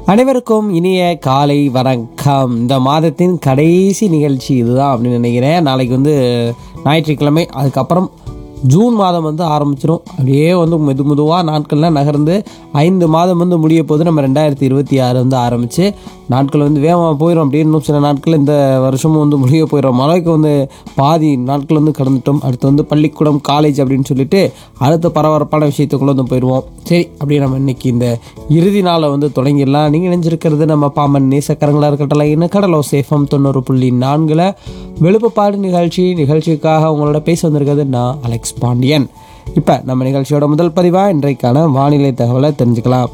அனைவருக்கும் இனிய காலை வணக்கம் இந்த மாதத்தின் கடைசி நிகழ்ச்சி இதுதான் அப்படின்னு நினைக்கிறேன் நாளைக்கு வந்து ஞாயிற்றுக்கிழமை அதுக்கப்புறம் ஜூன் மாதம் வந்து ஆரம்பிச்சிடும் அப்படியே வந்து மெது மெதுவாக நாட்கள்லாம் நகர்ந்து ஐந்து மாதம் வந்து முடிய போது நம்ம ரெண்டாயிரத்தி இருபத்தி ஆறு வந்து ஆரம்பித்து நாட்கள் வந்து வேகமாக போயிடும் அப்படியே இன்னும் சில நாட்கள் இந்த வருஷமும் வந்து முடிய போயிடும் மழைக்கு வந்து பாதி நாட்கள் வந்து கடந்துட்டோம் அடுத்து வந்து பள்ளிக்கூடம் காலேஜ் அப்படின்னு சொல்லிட்டு அடுத்த பரபரப்பான விஷயத்துக்குள்ள வந்து போயிடுவோம் சரி அப்படியே நம்ம இன்னைக்கு இந்த இறுதி நாளை வந்து தொடங்கிடலாம் நீங்கள் நினைஞ்சிருக்கிறது நம்ம பாமன் நேசக்கரங்களாக இருக்கட்டல இன்னும் கடலோ சேஃபம் தொண்ணூறு புள்ளி நான்கில் வெளுப்புப்பாடு நிகழ்ச்சி நிகழ்ச்சிக்காக உங்களோட பேச வந்திருக்கிறது நான் அலெக்ஸ் பாண்டியன் இப்போ நம்ம நிகழ்ச்சியோட முதல் பதிவாக இன்றைக்கான வானிலை தகவலை தெரிஞ்சுக்கலாம்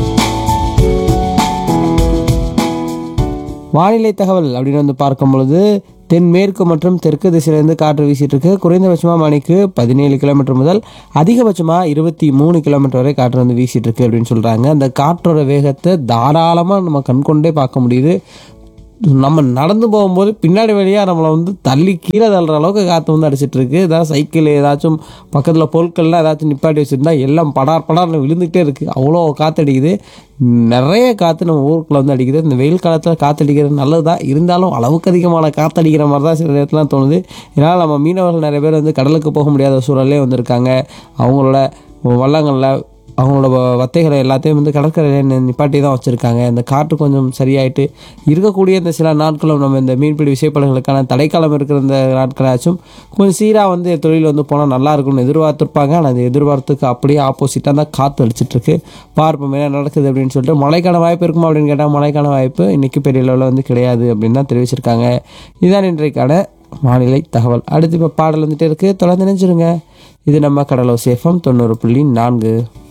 வானிலை தகவல் அப்படின்னு வந்து பார்க்கும் பொழுது தென்மேற்கு மற்றும் தெற்கு திசையிலிருந்து காற்று வீசிட்டு இருக்கு குறைந்தபட்சமாக மணிக்கு பதினேழு கிலோமீட்டர் முதல் அதிகபட்சமாக இருபத்தி மூணு கிலோமீட்டர் வரை காற்று வந்து வீசிட்டு இருக்கு அப்படின்னு சொல்கிறாங்க அந்த காற்றோட வேகத்தை தாராளமாக நம்ம கண்கொண்டே பார்க்க முடியுது நம்ம நடந்து போகும்போது பின்னாடி வழியாக நம்மளை வந்து தள்ளி கீழே தள்ளுற அளவுக்கு காற்று வந்து அடிச்சிட்டு இருக்கு ஏதாவது சைக்கிள் ஏதாச்சும் பக்கத்தில் பொருட்கள்லாம் ஏதாச்சும் நிப்பாட்டி வச்சுருந்தா எல்லாம் படார் படார்னு விழுந்துகிட்டே இருக்குது அவ்வளோ காற்று அடிக்குது நிறைய காற்று நம்ம ஊருக்குள்ள வந்து அடிக்குது இந்த வெயில் காலத்தில் காற்று அடிக்கிறது நல்லது தான் இருந்தாலும் அளவுக்கு அதிகமான காற்று அடிக்கிற மாதிரி தான் சில நேரத்துலாம் தோணுது இதனால் நம்ம மீனவர்கள் நிறைய பேர் வந்து கடலுக்கு போக முடியாத சூழலே வந்திருக்காங்க அவங்களோட வள்ளங்களில் அவங்களோட வ- வத்தைகளை எல்லாத்தையும் வந்து கடற்கரையில் நி- நிப்பாட்டி தான் வச்சுருக்காங்க இந்த காற்று கொஞ்சம் சரியாயிட்டு இருக்கக்கூடிய இந்த சில நாட்களும் நம்ம இந்த மீன்பிடி விசைப்படங்களுக்கான தடைக்காலம் இருக்கிற இந்த நாட்களாச்சும் கொஞ்சம் சீராக வந்து தொழில் வந்து போனால் நல்லா இருக்கும்னு எதிர்பார்த்துருப்பாங்க ஆனால் அது எதிர்பார்த்துக்கு அப்படியே ஆப்போசிட்டாக தான் காற்று அடிச்சிட்டு இருக்கு பார்ப்போம் என்ன நடக்குது அப்படின்னு சொல்லிட்டு மழைக்கான வாய்ப்பு இருக்குமா அப்படின்னு கேட்டால் மழைக்கான வாய்ப்பு இன்றைக்கி பெரிய லெவலில் வந்து கிடையாது அப்படின்னு தான் தெரிவிச்சிருக்காங்க இதுதான் இன்றைக்கான வானிலை தகவல் அடுத்து இப்போ பாடல் வந்துட்டு இருக்குது தொடர்ந்து நினைச்சிருங்க இது நம்ம கடலோ சேஃபம் தொண்ணூறு புள்ளி நான்கு